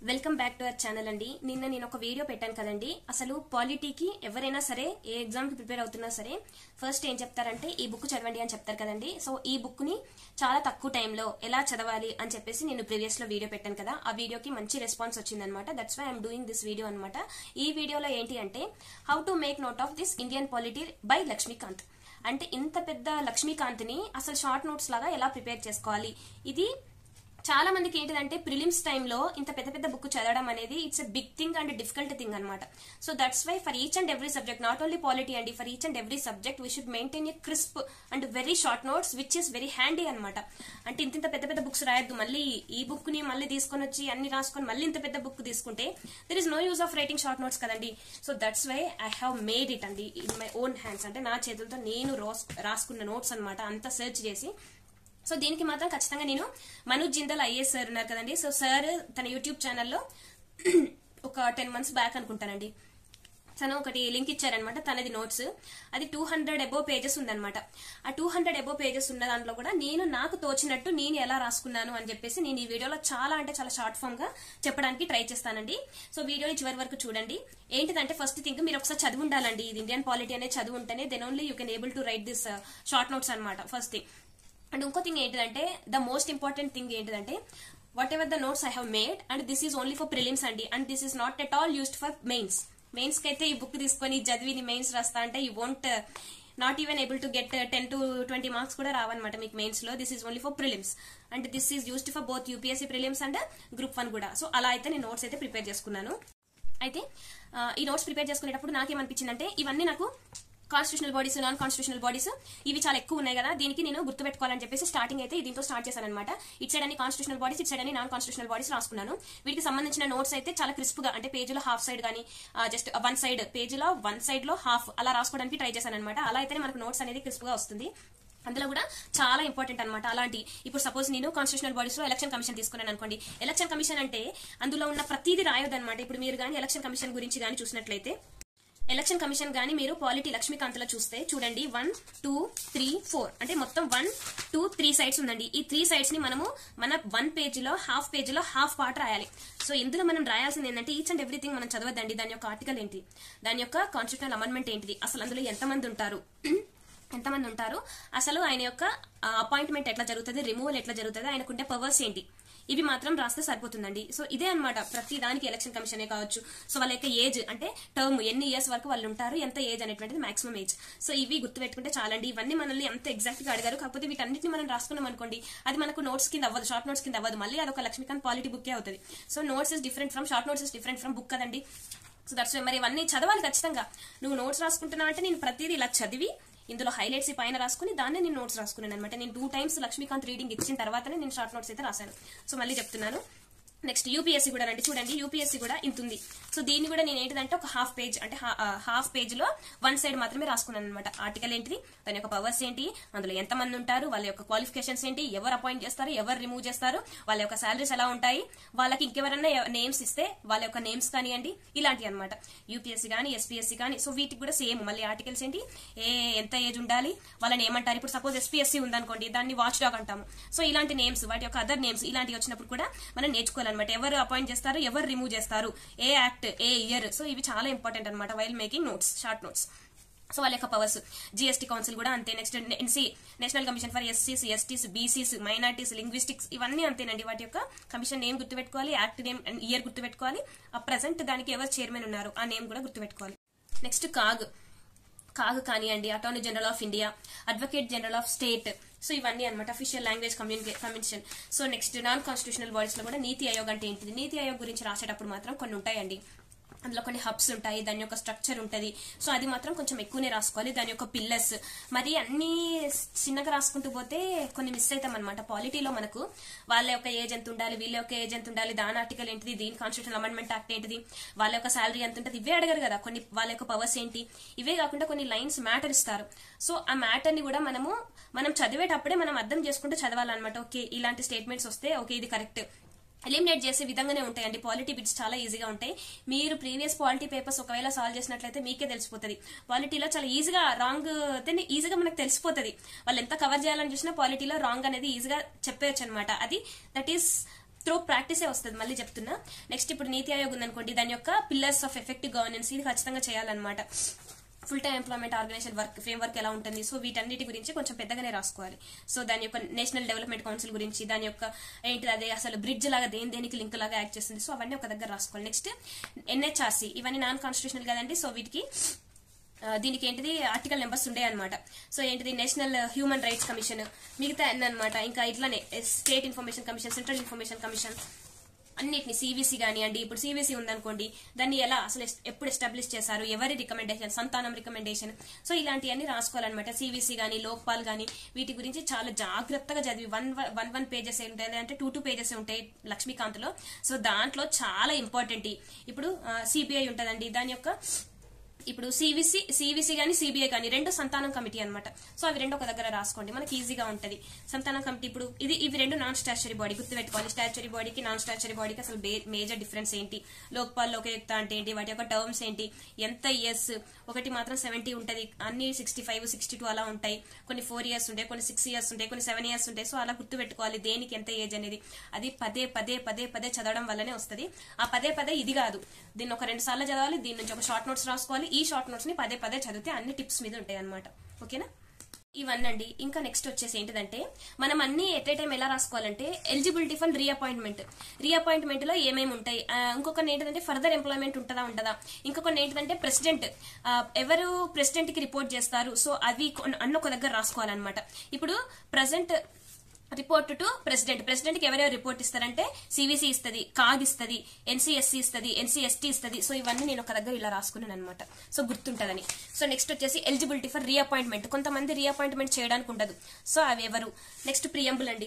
welcome back to our channel అండి నిన్న నేను ఒక వీడియో పెట్టాను కదండి అసలు పాలిటీకి ఎవరైనా సరే ఏ ఎగ్జామ్ కి ప్రిపేర్ అవుతున్నా సరే ఫస్ట్ ఏం చెప్తారంటే ఈ బుక్ చదవండి అని చెప్తారు కదండి సో ఈ బుక్ ని చాలా తక్కువ టైంలో ఎలా చదవాలి అని చెప్పేసి నేను ప్రీవియస్ లో వీడియో పెట్టాను కదా ఆ వీడియోకి మంచి రెస్పాన్స్ వచ్చిందనమాట that's why I'm doing this video అనమాట ఈ వీడియోలో ఏంటి అంటే how to make note of this Indian polity by Laxmikanth అంటే ఇంత పెద్ద లక్ష్మీకాంత్ ని అసలు షార్ట్ నోట్స్ లాగా ఎలా ప్రిపేర్ చేసుకోవాలి ఇది చాలా మందికి ఏంటిదంటే ప్రిలిమ్స్ టైంలో ఇంత పెద్ద పెద్ద బుక్ చదవడం అనేది it's a big thing and difficult thing అనమాట so that's why for each and every subject not only polity అండి for each and every subject we should maintain a crisp and very short notes which is very handy అనమాట అంటే ఇంత ఇంత పెద్ద పెద్ద books రాయొద్దు మళ్ళీ ఈ బుక్ ని మళ్ళీ తీసుకొని వచ్చి అన్ని రాసుకొని మళ్ళీ ఇంత పెద్ద బుక్ తీసుకుంటే there is no use of writing short notes కదండి so that's why I have made it అండి ఇన్ మై ఓన్ హ్యాండ్స్ అంటే నా చేతులతో నేను రాస్- రాసుకున్న నోట్స్ అనమాట అంతా సెర్చ్ చేసి సో దీనికి మాత్రం ఖచ్చితంగా నేను మనోజ్ జిందల్ ఐఏఎస్ సార్ ఉన్నారు కదండి సో సార్ తన యూట్యూబ్ ఛానల్లో ఒక టెన్ మంత్స్ బ్యాక్ అనుకుంటానండి తను ఒకటి లింక్ ఇచ్చారనమాట తనది నోట్స్ అది టూ హండ్రెడ్ ఎబో పేజెస్ ఉందన్నమాట ఆ టూ హండ్రెడ్ ఎబో పేజెస్ ఉన్న దాంట్లో కూడా నేను నాకు తోచినట్టు నేను ఎలా రాసుకున్నాను అని చెప్పేసి నేను ఈ వీడియోలో చాలా అంటే చాలా షార్ట్ ఫామ్ గా చెప్పడానికి ట్రై చేస్తానండి సో వీడియోని చివరి వరకు చూడండి ఏంటిదంటే ఫస్ట్ థింగ్ మీరు ఒకసారి చదివి ఉండాలండి ఇది ఇండియన్ పాలిటీ అనేది చదువు ఉంటేనే then only you can able to write this short notes అనమాట ఫస్ట్ థింగ్ అండ్ ఇంకో థింగ్ ఏంటిదంటే ద మోస్ట్ ఇంపార్టెంట్ థింగ్ ఏంటిదంటే whatever the notes I have made and this is only for prelims అండి and this is not at all used for mains mains కి అయితే ఈ book తీసుకొని చదివి mains రాస్తా అంటే you won't not even able to get ten to twenty marks కూడా రావన్నమాట మీకు మెయిన్స్ లో this is only for prelims and this is used for both UPSC prelims and group one కూడా సో అలా అయితే నేను నోట్స్ అయితే ప్రిపేర్ చేసుకున్నాను అయితే ఆ, ఈ నోట్స్ ప్రిపేర్ చేసుకునేటప్పుడు నాకేమనిపించిందంటే ఇవన్నీ నాకు constitutional bodies non constitutional bodies ఇవి చాలా ఎక్కువ ఉన్నాయి కదా దీనికి నేను గుర్తుపెట్టుకోవాలని చెప్పేసి స్టార్టింగ్ అయితే దీంతో స్టార్ట్ చేశాను అనమాట ఇట్ సైడ్ అని కాన్స్టిట్యూషనల్ బాడీస్ ఇట్ సైడ్ అని నాన్ కాన్స్టిట్యూషనల్ బాడీస్ రాసుకున్నాను వీటికి సంబంధించిన నోట్స్ అయితే చాలా క్రిస్ప్ గా అంటే పేజీలో హాఫ్ సైడ్ కానీ జస్ట్ వన్ సైడ్ పేజీలో వన్ సైడ్ లో హాఫ్ అలా రాసుకోవడానికి ట్రై చేశాను అనమాట అలా అయితేనే మనకు నోట్స్ అనేది క్రిస్ప్ గా వస్తుంది అందులో కూడా చాలా ఇంపార్టెంట్ అనమాట అలాంటి ఇప్పుడు సపోజ్ నేను కాన్స్టిట్యూషనల్ బాడీస్ లో ఎలక్షన్ కమిషన్ తీసుకున్నాను అనుకోండి ఎలక్షన్ కమిషన్ అంటే అందులో ఉన్న ప్రతిదీ రాయొద్దు అనమాట ఇప్పుడు మీరు కానీ ఎలక్షన్ కమిషన్ గురించి కానీ చూసినట్లయితే ఎలక్షన్ కమిషన్ గానీ మీరు పాలిటీ లక్ష్మీకాంత్ లో చూస్తే చూడండి వన్ టూ త్రీ ఫోర్ అంటే మొత్తం వన్ టూ త్రీ సైడ్స్ ఉందండి ఈ త్రీ సైడ్స్ ని మనము మన వన్ పేజ్ లో హాఫ్ పేజ్ లో హాఫ్ పార్ట్ రాయాలి సో ఇందులో మనం రాయాల్సింది ఏంటంటే ఈచ్ అండ్ ఎవ్రీథింగ్ మనం చదవద్దండి దాని యొక్క ఆర్టికల్ ఏంటి దాని యొక్క కాన్స్టిట్యూషనల్ అమెండ్మెంట్ ఏంటిది అసలు అందులో ఎంతమంది ఉంటారు ఎంతమంది ఉంటారు అసలు ఆయన యొక్క అపాయింట్మెంట్ ఎట్లా జరుగుతుంది రిమూవల్ ఎట్లా జరుగుతుంది ఆయనకుండే పవర్స్ ఏంటి ఇవి మాత్రం రాస్తే సరిపోతుందండి సో ఇదే అన్నమాట ప్రతి దానికి ఎలక్షన్ కమిషనే కావచ్చు సో వాళ్ళ యొక్క ఏజ్ అంటే టర్మ్ ఎన్ని ఇయర్స్ వరకు వాళ్ళు ఉంటారు ఎంత ఏజ్ అనేటువంటిది మాక్సిమం ఏజ్ సో ఇవి గుర్తుపెట్టుకుంటే చాలండి ఇవన్నీ మనల్ని ఎంత ఎగ్జాక్ట్ గా అడిగారు కాకపోతే వీటన్నిటిని మనం రాసుకున్నాం అనుకోండి అది మనకు నోట్స్ కింద అవ్వదు షార్ట్ నోట్స్ కింద అవ్వదు మళ్ళీ అదొక లక్ష్మీకాంత్ పాలిటీ బుక్కే అవుతుంది so notes is different from short notes is different from book కదండి సో దట్స్ మరి ఇవన్నీ చదవాలి ఖచ్చితంగా నువ్వు నోట్స్ రాసుకుంటున్నావు అంటే నేను ప్రతిదీ ఇలా చదివి ఇందులో హైలైట్స్ ఈ పైన రాసుకుని దాన్ని నేను నోట్స్ రాసుకున్నాను అనమాట నేను టూ టైమ్స్ లక్ష్మీకాంత్ రీడింగ్ ఇచ్చిన తర్వాతనే నేను షార్ట్ నోట్స్ అయితే రాశాను సో మళ్ళీ చెప్తున్నాను నెక్స్ట్ యూపీఎస్సీ కూడా రండి చూడండి యూపీఎస్సీ కూడా ఇంత ఉంది సో దీన్ని కూడా నేను ఏంటిదంటే ఒక హాఫ్ పేజ్ అంటే హాఫ్ పేజ్ లో వన్ సైడ్ మాత్రమే రాసుకున్నాను అనమాట ఆర్టికల్ ఏంటిది దాని యొక్క పవర్స్ ఏంటి అందులో ఎంత మంది ఉంటారు వాళ్ళ యొక్క క్వాలిఫికేషన్స్ ఏంటి ఎవరు అపాయింట్ చేస్తారు ఎవరు రిమూవ్ చేస్తారు వాళ్ళ యొక్క సాలరీస్ ఎలా ఉంటాయి వాళ్ళకి ఇంకెవరన్నా నేమ్స్ ఇస్తే వాళ్ళ యొక్క నేమ్స్ కానివ్వండి ఇలాంటివి అనమాట యూపీఎస్సీ కానీ ఎస్పీఎస్సీ కానీ సో వీటికి కూడా సేమ్ మళ్ళీ ఆర్టికల్స్ ఏంటి ఏ ఎంత ఏజ్ ఉండాలి వాళ్ళని ఏమంటారు ఇప్పుడు సపోజ్ ఎస్పీఎస్సీ ఉందనుకోండి దాన్ని వాచ్ డాగ్ అంటాము సో ఇలాంటి నేమ్స్ వాటి యొక్క అదర్ నేమ్స్ ఇలాంటివి వచ్చినప్పుడు కూడా మనం నేర్చుకోవాలన్నమాట ఎవరు అపాయింట్ చేస్తారు ఎవరు రిమూవ్ చేస్తారు ఏ యాక్ట్ ఏ ఇయర్ సో ఇవి చాలా ఇంపార్టెంట్ అనమాట while making notes short notes so వాళ్ళ యొక్క పవర్స్ జిఎస్టీ కౌన్సిల్ కూడా అంతే next NC national commission for ఎస్సీస్ ఎస్టీస్ బీసీస్ మైనార్టీస్ లింగ్విస్టిక్స్ ఇవన్నీ అంతేనండి వాటి యొక్క కమిషన్ నేమ్ గుర్తుపెట్టుకోవాలి యాక్ట్ నేమ్ అండ్ ఇయర్ గుర్తుపెట్టుకోవాలి ఆ ప్రజెంట్ దానికి ఎవరు చైర్మన్ ఉన్నారు ఆ నేమ్ కూడా గుర్తుపెట్టుకోవాలి నెక్స్ట్ కాగ్ కాగ్ కానివ్వండి attorney general of India advocate general of state so ఇవన్నీ అనమాట అఫీషియల్ లాంగ్వేజ్ కమ్యూనికే commission so next non constitutional bodies లో కూడా నీతి ఆయోగ్ అంటే ఏంటిది నీతి ఆయోగ్ గురించి రాసేటప్పుడు మాత్రం కొన్ని ఉంటాయండి అందులో కొన్ని హబ్స్ ఉంటాయి దాని యొక్క స్ట్రక్చర్ ఉంటుంది సో అది మాత్రం కొంచెం ఎక్కువనే రాసుకోవాలి దాని యొక్క పిల్లర్స్ మరి అన్ని చిన్నగా రాసుకుంటూ పోతే కొన్ని మిస్ అవుతాం అనమాట పాలిటీలో మనకు వాళ్ళ యొక్క ఏజ్ ఎంత ఉండాలి వీళ్ళ యొక్క ఏజ్ ఎంత ఉండాలి దాని ఆర్టికల్ ఏంటిది దీని కాన్స్టిట్యూషన్ అమెండ్మెంట్ యాక్ట్ ఏంటిది వాళ్ళ యొక్క శాలరీ ఎంత ఉంటుంది ఇవే అడగరు కదా కొన్ని వాళ్ళ యొక్క పవర్స్ ఏంటి ఇవే కాకుండా కొన్ని లైన్స్ మ్యాటర్ ఇస్తారు సో ఆ మ్యాటర్ ని కూడా మనము మనం చదివేటప్పుడే మనం అర్థం చేసుకుంటూ చదవాలన్నమాట ఓకే ఇలాంటి స్టేట్మెంట్స్ వస్తే ఓకే ఇది కరెక్ట్ ఎలిమినేట్ చేసే విధంగానే ఉంటాయండి పాలిటీ బిట్స్ చాలా ఈజీగా ఉంటాయి మీరు ప్రీవియస్ పాలిటీ పేపర్స్ ఒకవేళ సాల్వ్ చేసినట్లయితే మీకే తెలిసిపోతుంది పాలిటీలో చాలా ఈజీగా రాంగ్ ఈజీగా మనకు తెలిసిపోతుంది వాళ్ళు ఎంత కవర్ చేయాలని చూసినా పాలిటీలో రాంగ్ అనేది ఈజీగా చెప్పేయచ్చు అనమాట అది దట్ ఈస్ త్రూ ప్రాక్టీసే వస్తుంది మళ్ళీ చెప్తున్నా నెక్స్ట్ ఇప్పుడు నీతి ఆయోగ్ ఉందనుకోండి దాని యొక్క పిల్లర్స్ ఆఫ్ ఎఫెక్టివ్ గవర్నెన్స్ ఇది ఖచ్చితంగా చేయాలన్నమాట full time employment organization work framework ఎలా ఉంటుంది సో వీటన్నిటి గురించి కొంచెం పెద్దగానే రాసుకోవాలి సో దాని యొక్క నేషనల్ డెవలప్మెంట్ కౌన్సిల్ గురించి దాని యొక్క ఏంటి అదే అసలు బ్రిడ్జ్ లాగా దేని దేనికి లింక్ లాగా యాక్ట్ చేస్తుంది సో అవన్నీ ఒక దగ్గర రాసుకోవాలి నెక్స్ట్ ఎన్హెచ్ఆర్సీ ఇవన్నీ నాన్ కాన్స్టిట్యూషనల్ కదండి సో వీటికి ఆ, దీనికి ఏంటిది ఆర్టికల్ నెంబర్స్ ఉండే అనమాట సో ఏంటిది నేషనల్ హ్యూమన్ రైట్స్ కమిషన్ మిగతా అన్ని అనమాట ఇంకా ఇట్లానే state information commission central information commission అన్నిటిని సివిసి కానివ్వండి ఇప్పుడు సివిసి ఉందనుకోండి దాన్ని ఎలా అసలు ఎస్- ఎప్పుడు ఎస్టాబ్లిష్ చేశారు ఎవరి రికమెండేషన్ సంతానం రికమెండేషన్ సో ఇలాంటివన్నీ రాసుకోవాలన్నమాట సివిసి కానీ లోక్పాల్ కానీ వీటి గురించి చాలా జాగ్రత్తగా చదివి వన్ వన్ వన్ పేజెస్ ఉంటాయి అంటే టూ టూ పేజెస్ ఉంటాయి లక్ష్మీకాంత్లో సో దాంట్లో చాలా ఇంపార్టెంట్ ఇప్పుడు సిబిఐ ఉంటుందండి దాని యొక్క ఇప్పుడు సివిసి సివిసి కానీ సిబిఐ కానీ రెండు సంతానం కమిటీ అన్నమాట సో అవి రెండు ఒక దగ్గర రాసుకోండి మనకి ఈజీగా ఉంటది సంతానం కమిటీ ఇప్పుడు ఇది ఇవి రెండు నాన్ స్టాచ్యురీ బాడీ గుర్తుపెట్టుకోవాలి స్టాచ్యురీ బాడీకి నాన్ స్టాచ్యురీ బాడీకి అసలు మేజర్ డిఫరెన్స్ ఏంటి లోక్పాల్ లోకయుక్త అంటే ఏంటి వాటి యొక్క టర్మ్స్ ఏంటి ఎంత ఇయర్స్ ఒకటి మాత్రం సెవెంటీ ఉంటది అన్ని సిక్స్టీ ఫైవ్ సిక్స్టీ టూ అలా ఉంటాయి కొన్ని ఫోర్ ఇయర్స్ ఉంటాయి కొన్ని సిక్స్ ఇయర్స్ ఉంటాయి కొన్ని సెవెన్ ఇయర్స్ ఉంటాయి సో అలా గుర్తుపెట్టుకోవాలి దేనికి ఎంత ఏజ్ అనేది అది పదే పదే పదే పదే చదవడం వల్లనే వస్తది ఆ పదే పదే ఇది కాదు దీన్ని ఒక రెండు సార్లు చదవాలి దీని నుంచి ఒక షార్ట్ నోట్స్ రాసుకోవాలి ఈ షార్ట్ నోట్స్ ని పదే పదే చదివితే అన్ని టిప్స్ మీద ఉంటాయి అనమాట ఓకేనా ఇవన్నండి ఇంకా నెక్స్ట్ వచ్చేసి ఏంటిదంటే మనం అన్ని ఎట్ ఏ టైం ఎలా రాసుకోవాలంటే ఎలిజిబిలిటీ ఫర్ రీఅపాయింట్మెంట్ రీఅపాయింట్మెంట్ లో ఏమేమి ఉంటాయి ఆ, ఇంకొకటి ఏంటిదంటే ఫర్దర్ ఎంప్లాయ్మెంట్ ఉంటుందా ఉంటుందా ఇంకొకటి ఏంటిదంటే ప్రెసిడెంట్ ఎవరు ప్రెసిడెంట్ కి రిపోర్ట్ చేస్తారు సో అవి కొన్- అన్న ఒక దగ్గర రాసుకోవాలన్నమాట ఇప్పుడు present report to president president కి ఎవరెవరు రిపోర్ట్ ఇస్తారంటే సివిసి ఇస్తుంది కాగ్ ఇస్తుంది ఎన్సీఎస్సీ ఇస్తుంది ఎన్సీఎస్టీ ఇస్తుంది సో ఇవన్నీ నేను ఒక దగ్గర ఇలా రాసుకున్నాను అనమాట సో గుర్తుంటదని సో నెక్స్ట్ వచ్చేసి ఎలిజిబిలిటీ ఫర్ రీఅపాయింట్మెంట్ కొంతమంది రీఅపాయింట్మెంట్ చేయడానికి ఉండదు సో అవి ఎవరు నెక్స్ట్ ప్రియంబుల్ అండి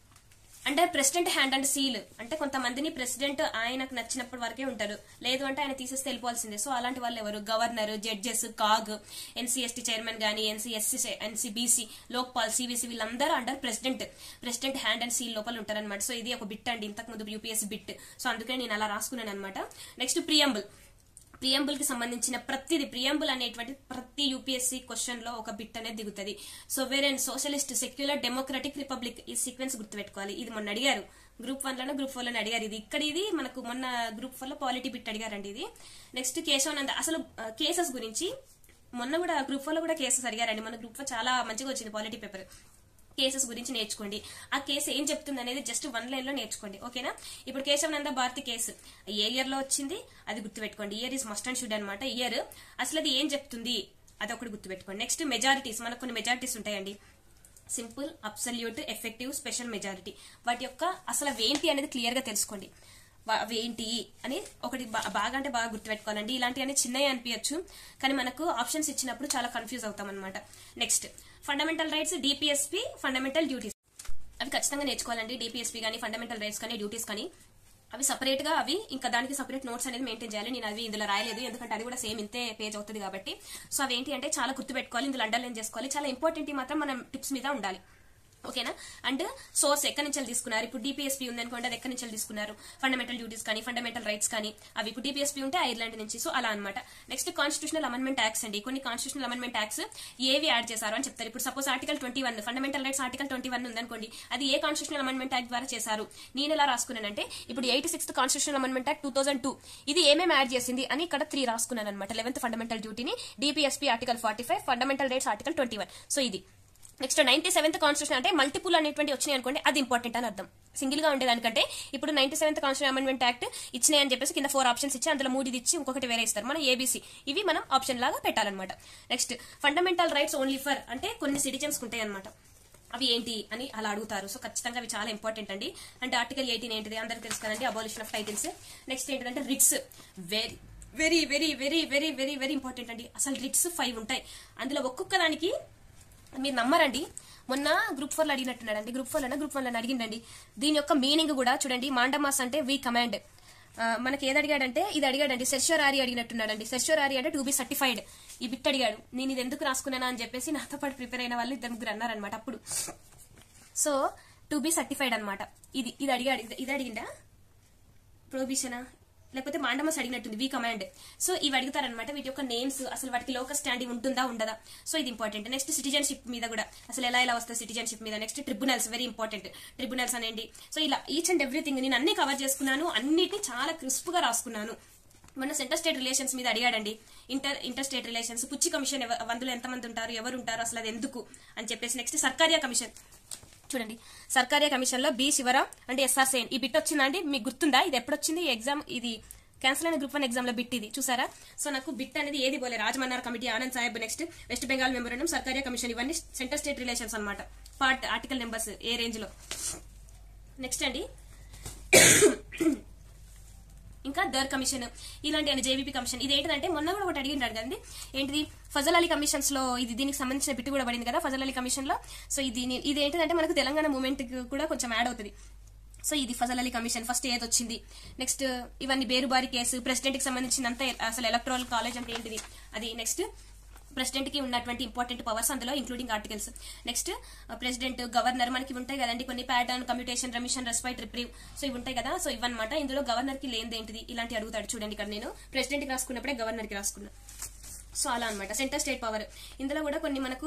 అంటే ప్రెసిడెంట్ హ్యాండ్ అండ్ సీల్ అంటే కొంతమందిని ప్రెసిడెంట్ ఆయనకు నచ్చినప్పటి వరకే ఉంటారు లేదు అంటే ఆయన తీసేస్తే వెళ్ళిపోవాల్సిందే సో అలాంటి వాళ్ళు ఎవరు governor judges CAG NCST chairman గానీ ఎన్సీఎస్సీ ఎన్సీబీసీ లోక్పాల్ సివిసి వీళ్ళందరూ under president president hand and seal లోపల ఉంటారన్నమాట సో ఇది ఒక బిట్ అండి ఇంతకు ముందు యూపీఎస్సీ బిట్ సో అందుకని నేను అలా రాసుకున్నాను అనమాట నెక్స్ట్ ప్రియంబుల్ ప్రియంబుల్ కి సంబంధించిన ప్రతిది ప్రియంబుల్ అనేటువంటి ప్రతి యూపీఎస్సీ క్వశ్చన్ లో ఒక బిట్ అనేది దిగుతుంది సో వేరే సోషలిస్ట్ సెక్యులర్ డెమోక్రటిక్ రిపబ్లిక్ ఈ సీక్వెన్స్ గుర్తుపెట్టుకోవాలి ఇది మొన్న అడిగారు గ్రూప్ వన్ లోనే గ్రూప్ ఫోర్ లోనే అడిగారు ఇది ఇక్కడ ఇది మనకు మొన్న గ్రూప్ ఫోర్ లో పాలిటీ బిట్ అడిగారండి ఇది నెక్స్ట్ కేశవానంద అసలు కేసెస్ గురించి మొన్న కూడా గ్రూప్ ఫోర్ లో కూడా కేసెస్ అడిగారండి మన గ్రూప్ ఫోర్ చాలా మంచిగా వచ్చింది పాలిటీ పేపర్ కేసెస్ గురించి నేర్చుకోండి ఆ కేసు ఏం చెప్తుంది అనేది జస్ట్ వన్ లైన్ లో నేర్చుకోండి ఓకేనా ఇప్పుడు కేశవనంద భారతి కేసు ఏ ఇయర్ లో వచ్చింది అది గుర్తుపెట్టుకోండి year is must and should అనమాట ఇయర్ అసలు అది ఏం చెప్తుంది అది ఒకటి గుర్తుపెట్టుకోండి నెక్స్ట్ మెజారిటీస్ మనకు కొన్ని మెజారిటీస్ ఉంటాయండి simple absolute effective special majority వాటి యొక్క అసలు అవి ఏంటి అనేది క్లియర్ గా తెలుసుకోండి వా- అవి ఏంటి అని ఒకటి బా- బాగా అంటే బాగా గుర్తుపెట్టుకోవాలండి ఇలాంటివన్నీ చిన్నవి అనిపించచ్చు కానీ మనకు ఆప్షన్స్ ఇచ్చినప్పుడు చాలా కన్ఫ్యూజ్ అవుతాం అనమాట next fundamental rights DPSP fundamental duties అవి ఖచ్చితంగా నేర్చుకోవాలండి డిపిఎస్పి కానీ ఫండమెంటల్ రైట్స్ కానీ డ్యూటీస్ కానీ అవి సపరేట్ గా అవి ఇంకా దానికి సపరేట్ నోట్స్ అనేది మెయింటైన్ చేయాలి నేను అవి ఇందులో రాయలేదు ఎందుకంటే అది కూడా సేమ్ ఇంతే పేజ్ అవుతుంది కాబట్టి సో అవి ఏంటి అంటే చాలా గుర్తుపెట్టుకోవాలి ఇందులో అండర్లైన్ చేసుకోవాలి చాలా ఇంపార్టెంట్ మాత్రం మనం టిప్స్ మీద ఉండాలి ఓకేనా అండ్ సోర్స్ ఎక్కడి నుంచి తీసుకున్నారు ఇప్పుడు డిపిఎస్పీ ఉందనుకోండి అది ఎక్కడి నుంచి తీసుకున్నారు ఫండమెంటల్ డ్యూటీస్ కానీ ఫండమెంటల్ రైట్స్ కానీ అవి ఇప్పుడు డిపిఎస్పీ ఉంటే ఐర్లాండ్ నుంచి సో అలా అనమాట నెక్స్ట్ కాన్స్టిట్యూషనల్ అమెండ్మెంట్ యాక్ట్స్ అండి కొన్ని కాన్స్టిట్యూషనల్ అమెండ్మెంట్ యాక్ట్స్ ఏవి యాడ్ చేశారు అని చెప్తారు ఇప్పుడు suppose article twenty one fundamental rights article twenty one ఉందనుకోండి అది ఏ కాన్స్టిట్యూషనల్ అమెండ్మెంట్ యాక్ట్ ద్వారా చేశారు నేను ఎలా రాసుకున్నానంటే ఇప్పుడు eighty sixth constitutional amendment act two thousand two ఇది ఏమేమి యాడ్ చేసింది అని ఇక్కడ త్రీ రాసుకున్నాను అనమాట లెవెన్త్ ఫండమెంటల్ డ్యూటీని DPSP article forty five fundamental rights article twenty one so ఇది నెక్స్ట్ నైన్టీ సెవెంత్ కాన్స్టిట్యూషన్ అంటే మల్టిపుల్ అనేటువంటి వచ్చినాయి అనుకోండి అది ఇంపార్టెంట్ అని అర్థం సింగిల్ గా ఉండేదానికంటే ఇప్పుడు ninety seventh constitution amendment act ఇచ్చినాయి అని చెప్పేసి కింద ఫోర్ ఆప్షన్స్ ఇచ్చి అందులో మూడు ఇచ్చి ఇంకొకటి వేరే ఇస్తారు మనం ఏబీసీ ఇవి మనం ఆప్షన్ లాగా పెట్టాలన్నమాట next fundamental rights only for అంటే కొన్ని సిటిజన్స్ ఉంటాయి అనమాట అవి ఏంటి అని అలా అడుగుతారు సో ఖచ్చితంగా అవి చాలా ఇంపార్టెంట్ అండి అంటే ఆర్టికల్ ఎయిటీన్ ఏంటిది అందరికి తెలుసు కదండి అబాలిషన్ ఆఫ్ టైటిల్స్ నెక్స్ట్ ఏంటంటే writs very very very very very very very important అండి అసలు రిట్స్ ఫైవ్ ఉంటాయి అందులో ఒక్కొక్క దానికి మీరు నమ్మరండి మొన్న గ్రూప్ ఫోర్ లో అడిగినట్టున్నాడండి గ్రూప్ ఫోర్ లోనే గ్రూప్ వన్ లో అడిగిండండి దీని యొక్క మీనింగ్ కూడా చూడండి మాండమాస్ అంటే వి కమాండ్ మనకి ఏది అడిగాడంటే ఇది అడిగాడండి సెర్షోరారి అడిగినట్టున్నాడండి సెర్షోరారి అంటే టు బి సర్టిఫైడ్ ఈ బిట్ అడిగాడు నేను ఇది ఎందుకు రాసుకున్నానా అని చెప్పేసి నాతో పాటు ప్రిపేర్ అయిన వాళ్ళు ఇద్దరు ముగ్గురు అన్నారనమాట అప్పుడు సో టు బి సర్టిఫైడ్ అనమాట ఇది ఇది అడిగాడు ఇది- ఇది అడిగిందా ప్రొహిబిషనా లేకపోతే మాండమస్ అడిగినట్టుంది వి కమాండ్ సో ఇవి అడుగుతారనమాట వీటి యొక్క నేమ్స్ అసలు వాటికి లోకల్ స్టాండింగ్ ఉంటుందా ఉండదా సో ఇది ఇంపార్టెంట్ నెక్స్ట్ సిటిజన్షిప్ మీద కూడా అసలు ఎలా ఎలా వస్తుంది సిటిజన్షిప్ మీద next tribunals very important tribunals అనేది సో ఇలా ఈచ్ అండ్ ఎవ్రీథింగ్ నేను అన్ని కవర్ చేసుకున్నాను అన్నిటిని చాలా క్రిస్ప్ గా రాసుకున్నాను మొన్న సెంటర్ స్టేట్ రిలేషన్స్ మీద అడిగాడండి inter inter state relations Punchhi commission ఎవ- అందులో ఎంతమంది ఉంటారు ఎవరు ఉంటారు అసలు అది ఎందుకు అని చెప్పేసి నెక్స్ట్ సర్కారియా కమిషన్ చూడండి సర్కారియా కమిషన్ లో బి శివరాం అంటే ఎస్ఆర్ సేన్ ఈ బిట్ వచ్చిందా అండి మీకు గుర్తుందా ఇది ఎప్పుడు వచ్చింది ఈ ఎగ్జామ్ ఇది క్యాన్సిల్ అయిన గ్రూప్ వన్ ఎగ్జామ్ లో బిట్ ఇది చూసారా సో నాకు బిట్ అనేది ఏది పోలే Rajamannar committee Anand Sahib next West Bengal memorandum Sarkaria commission ఇవన్నీ సెంటర్ స్టేట్ రిలేషన్స్ అన్నమాట పార్ట్ ఆర్టికల్ నెంబర్స్ ఏ రేంజ్ లో నెక్స్ట్ అండి ఇంకా దర్ కమిషన్ ఇలాంటి అని జేవీపీ కమిషన్ ఇది ఏంటంటే మొన్న కూడా ఒకటి అడిగినాడు కదండి ఏంటిది ఫజల్ అలీ కమిషన్స్ లో ఇది దీనికి సంబంధించిన బిట్టు కూడా పడింది కదా ఫజల్ అలీ కమిషన్ లో సో ఇది నీ- ఇది ఏంటంటే మనకు తెలంగాణ మూమెంట్ కూడా కొంచెం యాడ్ అవుతుంది సో ఇది ఫజల్ అలీ కమిషన్ ఫస్ట్ ఏది వచ్చింది నెక్స్ట్ ఇవన్నీ బేరుబారి కేసు ప్రెసిడెంట్ కి సంబంధించినంత అసలు ఎలక్ట్రల్ కాలేజ్ అంటే ఏంటిది అది నెక్స్ట్ ప్రెసిడెంట్ కి ఉన్నటువంటి ఇంపార్టెంట్ పవర్స్ అందులో including articles next president governor మనకి ఉంటాయి కదండి కొన్ని pattern commutation remission respite reprieve so ఇవి ఉంటాయి కదా సో ఇవన్నమాట ఇందులో గవర్నర్ కి లేనిది ఏంటిది ఇలాంటి అడుగుతాడు చూడండి ఇక్కడ నేను ప్రెసిడెంట్ కి రాసుకున్నప్పుడే గవర్నర్ కి రాసుకున్నా సో అలా అన్నమాట సెంటర్ స్టేట్ పవర్ ఇందులో కూడా కొన్ని మనకు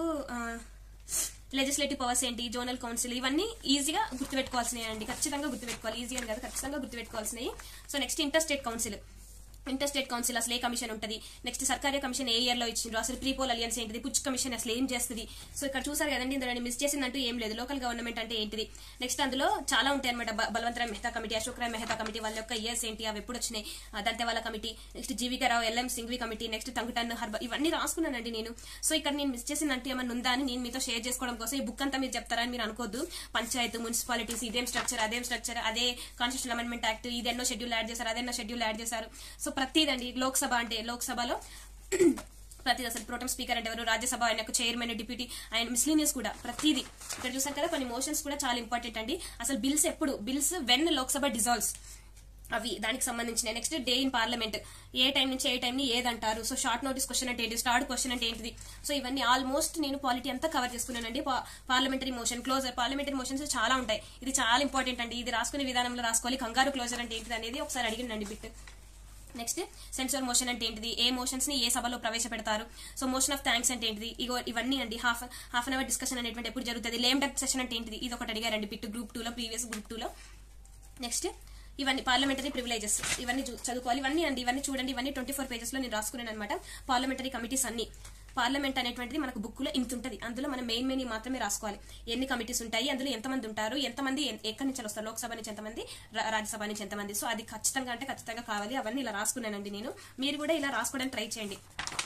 లెజిస్లేటివ్ పవర్స్ ఏంటి జోనల్ కౌన్సిల్ ఇవన్నీ ఈజీగా గుర్తుపెట్టుకోవాల్సినవి అండి ఖచ్చితంగా గుర్తుపెట్టుకోవాలి ఈజీ అని కాదు ఖచ్చితంగా గుర్తుపెట్టుకోవాల్సినవి so next inter state council inter state council అసలు ఏ కమిషన్ ఉంటుంది నెక్స్ట్ సర్కారీ కమిషన్ ఏ ఇయర్ లో ఇచ్చిండ్రు అసలు ప్రీపోల్ అలియన్స్ ఏంటిది పుచ్ కమిషన్ అసలు ఏం చేస్తుంది సో ఇక్కడ చూసారు కదండి ఇందులో మిస్ చేసిందంటూ ఏం లేదు లోకల్ గవర్నమెంట్ అంటే ఏంటిది నెక్స్ట్ అందులో చాలా ఉంటాయి అనమాట బలవంతరాయ్ మెహతా కమిటీ అశోక్ రాయ్ మెహతా కమిటీ వాళ్ళ యొక్క ఇయర్స్ ఏంటి అవి ఎప్పుడు వచ్చినాయి ఆ, Dantewala committee next GVK Rao LM Singhvi committee next Thungon హర్బ ఇవన్నీ రాసుకున్నానండి నేను సో ఇక్కడ నేను మిస్ చేసిందంటూ ఏమన్నా ఉందా అని నేను మీతో షేర్ చేసుకోవడం కోసం ఈ బుక్ అంతా మీరు చెప్తారని మీరు అనుకోద్దు పంచాయత్ మున్సిపాలిటీస్ ఇదేం స్ట్రక్చర్ అదేం స్ట్రక్చర్ అదే కాన్స్టిట్యూషన్ అమెండ్మెంట్ యాక్ట్ ఇది ఎన్నో షెడ్యూల్ యాడ్ చేశారు అదెన్నో షెడ్యూల్ యాడ్ చేశారు సో ప్రతిదండి లోక్సభ అంటే లోక్సభలో ప్రతిది అసలు ప్రోటం స్పీకర్ అంటే ఎవరు రాజ్యసభ ఆయనకు చైర్మన్ డిప్యూటీ ఆయన మిస్లీనియస్ కూడా ప్రతిది ఇక్కడ చూసాం కదా కొన్ని మోషన్స్ కూడా చాలా ఇంపార్టెంట్ అండి అసలు బిల్స్ ఎప్పుడు బిల్స్ వెన్ లోక్సభ డిజాల్వ్స్ అవి దానికి సంబంధించిన నెక్స్ట్ డే ఇన్ పార్లమెంట్ ఏ టైం నుంచి ఏ టైం ని ఏదంటారు సో షార్ట్ నోటీస్ క్వశ్చన్ అంటే ఏంటి స్టార్ట్ క్వశ్చన్ అంటే ఏంటిది సో ఇవన్నీ ఆల్మోస్ట్ నేను పాలిటీ అంతా కవర్ చేసుకున్నానండి parliamentary motion closure parliamentary motions చాలా ఉంటాయి ఇది చాలా ఇంపార్టెంట్ అండి ఇది రాసుకునే విధానంలో రాసుకోవాలి కంగారు క్లోజర్ అంటే ఏంటిది అనేది ఒకసారి అడిగిందండి బిట్ నెక్స్ట్ సెన్సర్ మోషన్ అంటే ఏంటిది ఏ మోషన్స్ ని ఏ సభలో ప్రవేశపెడతారు సో మోషన్ ఆఫ్ థ్యాంక్స్ అంటే ఏంటిది ఇగో ఇవన్నీ అండి half half an hour discussion అనేటువంటి ఎప్పుడు జరుగుతుంది లేమ్ డక్ సెషన్ అంటే ఏంటిది ఇది ఒకటి అడిగారండి బిట్ గ్రూప్ టూ లో ప్రీవియస్ గ్రూప్ టూ లో నెక్స్ట్ ఇవన్నీ పార్లమెంటరీ ప్రివిలేజెస్ ఇవన్నీ చూ- చదువుకోవాలి ఇవన్నీ అండి ఇవన్నీ చూడండి ఇవన్నీ ట్వంటీ ఫోర్ పేజెస్ లో నేను రాసుకున్నాను అనమాట పార్లమెంటరీ కమిటీస్ అన్ని పార్లమెంట్ అనేటువంటిది మనకు బుక్ లో ఇంత ఉంటుంది అందులో మనం మెయిన్ మెయిన్ మాత్రమే రాసుకోవాలి ఎన్ని కమిటీస్ ఉంటాయి అందులో ఎంతమంది ఉంటారు ఎంతమంది ఎన్- ఎక్కడి నుంచి వస్తారు లోక్సభ నుంచి ఎంతమంది రా- రాజ్యసభ నుంచి ఎంతమంది సో అది ఖచ్చితంగా అంటే ఖచ్చితంగా కావాలి అవన్నీ ఇలా రాసుకున్నానండి నేను మీరు కూడా ఇలా రాసుకోవడానికి ట్రై చేయండి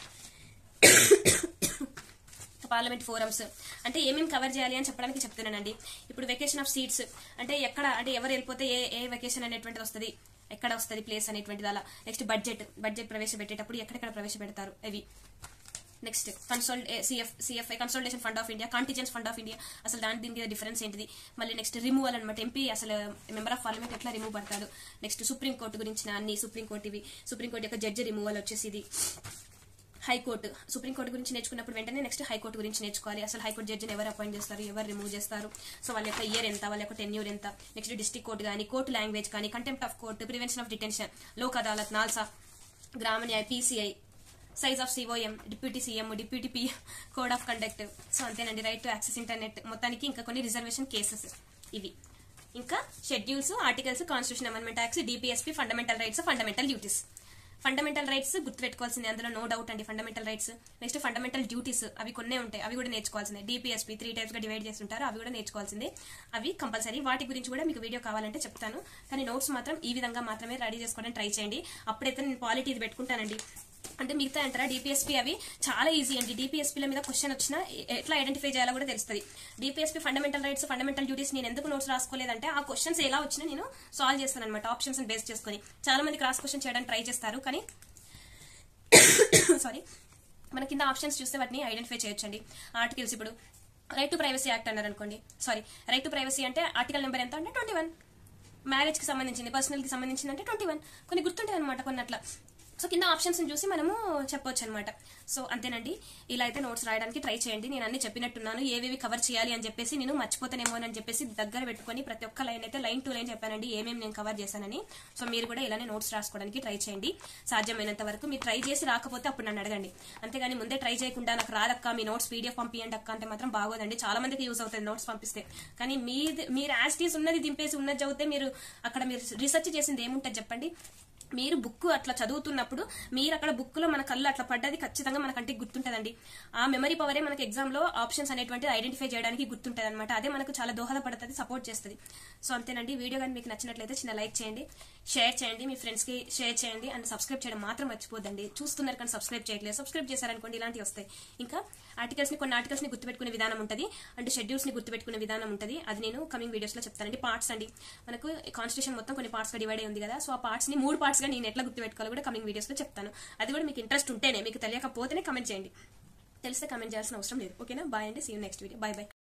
పార్లమెంట్ ఫోరమ్స్ అంటే ఏమేమి కవర్ చేయాలి అని చెప్పడానికి చెప్తున్నానండి ఇప్పుడు వెకేషన్ ఆఫ్ సీట్స్ అంటే ఎక్కడ అంటే ఎవరు వెళ్ళిపోతే ఏ ఏ వెకేషన్ అనేటువంటిది వస్తుంది ఎక్కడ వస్తుంది ప్లేస్ అనేటువంటిది అలా నెక్స్ట్ బడ్జెట్ బడ్జెట్ ప్రవేశపెట్టేటప్పుడు ఎక్కడెక్కడ ప్రవేశపెడతారు అవి next console CF CFI consultation fund of India contingency fund of India అసలు దాని దీనికి డిఫరెన్స్ ఏంటిది మళ్ళీ నెక్స్ట్ రిమూవల్ అనమాట ఎంపీ అసలు మెంబర్ ఆఫ్ పార్లమెంట్ ఎట్లా రిమూవ్ పడతాడు నెక్స్ట్ సుప్రీం కోర్టు గురించిన అన్ని సుప్రీం కోర్టు ఇవి సుప్రీం కోర్టు యొక్క జడ్జి రిమూవల్ వచ్చేసి ఇది హైకోర్టు సుప్రీంకోర్టు గురించి నేర్చుకున్నప్పుడు వెంటనే నెక్స్ట్ హైకోర్టు గురించి నేర్చుకోవాలి అసలు హైకోర్టు జడ్జిని ఎవరు అపాయింట్ చేస్తారు ఎవరు రిమూవ్ చేస్తారు సో వాళ్ళ యొక్క ఇయర్ ఎంత వాళ్ళ యొక్క టెన్యూర్ ఎంత నెక్స్ట్ డిస్ట్రిక్ట్ కోర్టు కానీ కోర్టు లాంగ్వేజ్ కానీ contempt of court prevention of detention Lok Adalat NALSA గ్రామ న్యాయ PCI size of COM deputy CM deputy P code of conduct so అంతేనండి రైట్ టు యాక్సెస్ ఇంటర్నెట్ మొత్తానికి ఇంకా కొన్ని రిజర్వేషన్ కేసెస్ ఇవి ఇంకా schedules articles constitution amendment acts DPSP fundamental rights fundamental duties fundamental rights గుర్తుపెట్టుకోవాల్సింది అందులో నో డౌట్ అండి fundamental rights next fundamental duties అవి కొన్నే ఉంటాయి అవి కూడా నేర్చుకోవాల్సిందే డిపిఎస్పీ త్రీ టైప్స్ గా డివైడ్ చేసి ఉంటారు అవి కూడా నేర్చుకోవాల్సిందే అవి కంపల్సరీ వాటి గురించి కూడా మీకు వీడియో కావాలంటే చెప్తాను కానీ నోట్స్ మాత్రం ఈ విధంగా మాత్రమే రెడీ చేసుకోవడానికి ట్రై చేయండి అప్పుడైతే నేను పాలిటీ ఇది పెట్టుకుంటానండి అంటే మిగతా అంటారా డిపిఎస్పీ అవి చాలా ఈజీ అండి డిపిఎస్పీల మీద క్వశ్చన్ వచ్చినా ఎ- ఎట్లా ఐడెంటిఫై చేయాలో కూడా తెలుస్తుంది DPSP fundamental rights fundamental duties నేను ఎందుకు నోట్స్ రాసుకోలేదంటే ఆ క్వశ్చన్స్ ఎలా వచ్చినా నేను సాల్వ్ చేస్తాను అనమాట ఆప్షన్స్ బేస్ చేసుకొని చాలా మంది క్రాస్ క్వశ్చన్ చేయడానికి ట్రై చేస్తారు కానీ సారీ మన కింద ఆప్షన్స్ చూస్తే వాటిని ఐడెంటిఫై చేయొచ్చండి ఆర్టికల్స్ ఇప్పుడు రైట్ టు ప్రైవసీ యాక్ట్ అన్నారు అనుకోండి సారీ రైట్ టు ప్రైవసీ అంటే ఆర్టికల్ నెంబర్ ఎంత అంటే ట్వంటీ వన్ మ్యారేజ్ కి సంబంధించింది పర్సనల్ కి సంబంధించింది అంటే ట్వంటీ వన్ కొన్ని గుర్తుంటాయి అనమాట కొన్ని అట్లా సో కింద ఆప్షన్స్ చూసి మనము చెప్పొచ్చు అనమాట సో అంతేనండి ఇలా అయితే నోట్స్ రాయడానికి ట్రై చేయండి నేను అన్ని చెప్పినట్టున్నాను ఏవేవి కవర్ చేయాలి అని చెప్పేసి నేను మర్చిపోతానేమో అని చెప్పేసి దగ్గర పెట్టుకొని ప్రతి ఒక్క లైన్ అయితే లైన్ టు లైన్ చెప్పానండి ఏమేమి నేను కవర్ చేశానని సో మీరు కూడా ఇలానే నోట్స్ రాసుకోవడానికి ట్రై చేయండి సాధ్యమైనంత వరకు మీరు ట్రై చేసి రాకపోతే అప్పుడు నన్ను అడగండి అంతేగాని ముందే ట్రై చేయకుండా నాకు రాదక్క మీ నోట్స్ పీడిఎఫ్ పంపియండి అక్క అంటే మాత్రం బాగోదండి చాలా మందికి యూస్ అవుతుంది నోట్స్ పంపిస్తే కానీ మీ మీరు యాస్టీస్ ఉన్నది దింపేసి ఉన్నది చదివితే మీరు అక్కడ మీరు రీసెర్చ్ చేసింది ఏముంటుంది చెప్పండి మీరు బుక్ అట్లా చదువుతున్నప్పుడు మీరు అక్కడ బుక్ లో మన కళ్ళు అట్లా పడ్డది ఖచ్చితంగా మన కంటికి గుర్తుంటదండి ఆ మెమరీ పవరే మనకి ఎగ్జామ్ లో ఆప్షన్స్ అనేటువంటి ఐడెంటిఫై చేయడానికి గుర్తుంటది అనమాట అదే మనకు చాలా దోహదపడుతుంది సపోర్ట్ చేస్తుంది సో అంతేనండి వీడియో కానీ మీకు నచ్చినట్లయితే చిన్న లైక్ చేయండి షేర్ చేయండి మీ ఫ్రెండ్స్ కి షేర్ చేయండి అండ్ సబ్స్క్రైబ్ చేయడం మాత్రం మర్చిపోదండి చూస్తున్నారు కానీ సబ్స్క్రైబ్ చేయట్లేదు సబ్స్క్రైబ్ చేశారనుకోండి ఇలాంటివి వస్తాయి ఇంకా ఆర్టికల్స్ ని కొన్ని ఆర్టికల్స్ ని గుర్తుపెట్టుకునే విధానం ఉంటుంది అండ్ షెడ్యూల్స్ ని గుర్తుపెట్టుకునే విధానం ఉంటుంది అది నేను కమింగ్ వీడియోస్ లో చెప్తానండి పార్ట్స్ అండి మనకు కాన్స్టిట్యూషన్ మొత్తం కొన్ని పార్ట్స్ గా డివైడ్ అయి ఉంది కదా సో ఆ పార్ట్స్ ని మూడు పార్ట్స్ గా నేను ఎట్లా గుర్తుపెట్టుకోవాలో కూడా కమింగ్ వీడియోస్ లో చెప్తాను అది కూడా మీకు ఇంట్రెస్ట్ ఉంటేనే మీకు తెలియకపోతేనే కమెంట్ చేయండి తెలిస్తే కమెంట్ చేయాల్సిన అవసరం లేదు ఓకేనా బాయ్ అండి see you next video bye bye